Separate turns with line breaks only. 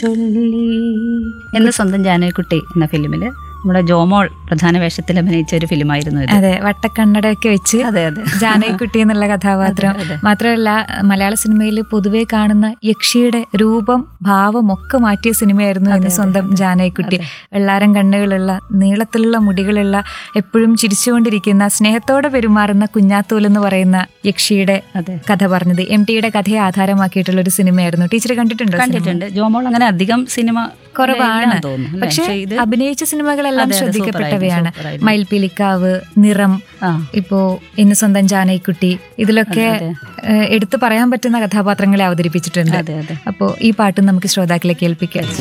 ചൊല്ലി എന്ന് സ്വന്തം ജാനകിക്കുട്ടി എന്ന ഫിലിമില് നമ്മുടെ ജോമോൾ പ്രധാന വേഷത്തിൽ അഭിനയിച്ച ഒരു ഫിലിമായിരുന്നു ഇത്
അതെ വട്ടക്കണ്ണടയൊക്കെ വെച്ച്
അതെ അതെ
ജാനകിക്കുട്ടി എന്നുള്ള കഥാപാത്രം
അതെ, അതെ.
മാത്രമല്ല മലയാള സിനിമയിൽ പൊതുവെ കാണുന്ന യക്ഷിയുടെ രൂപം ഭാവം ഒക്കെ മാറ്റിയ സിനിമയായിരുന്നു എന്ന് സ്വന്തം ജാനകിക്കുട്ടി വെള്ളാരം കണ്ണുകളുള്ള നീളത്തിലുള്ള മുടികളുള്ള എപ്പോഴും ചിരിച്ചുകൊണ്ടിരിക്കുന്ന സ്നേഹത്തോടെ പെരുമാറുന്ന കുഞ്ഞാത്തൂൽ എന്ന് പറയുന്ന യക്ഷിയുടെ
അതെ
കഥ പറഞ്ഞത് എം ടിയുടെ കഥയെ ആധാരമാക്കിയിട്ടുള്ള ഒരു സിനിമയായിരുന്നു ടീച്ചർ കണ്ടിട്ടുണ്ടോ സിനിമ?
കണ്ടിട്ടുണ്ട് ജോമോൾ അങ്ങനെ അധികം സിനിമ
കുറവാണ്
ഇല്ലാന്ന് തോന്നുന്നു അല്ലേ?
പക്ഷെ
ഇത്
അഭിനയിച്ച സിനിമകളെല്ലാം
അതെ, അതെ,
ശ്രദ്ധിക്കപ്പെട്ടവയാണ്
സൂപ്പറായിരുന്നു, സൂപ്പറായിരുന്നു.
മയിൽപ്പിലിക്കാവ് നിറം
ആ
ഇപ്പോ ഇന്ന് സ്വന്തം ജാനകിക്കുട്ടി ഇതിലൊക്കെ
അതെ,
ഏഹ്, എടുത്തു പറയാൻ പറ്റുന്ന കഥാപാത്രങ്ങളെ അവതരിപ്പിച്ചിട്ടുണ്ട്
അതെ അതെ
അപ്പോൾ ഈ പാട്ടും നമുക്ക് ശ്രോതാക്കളെ കേൾപ്പിക്കാം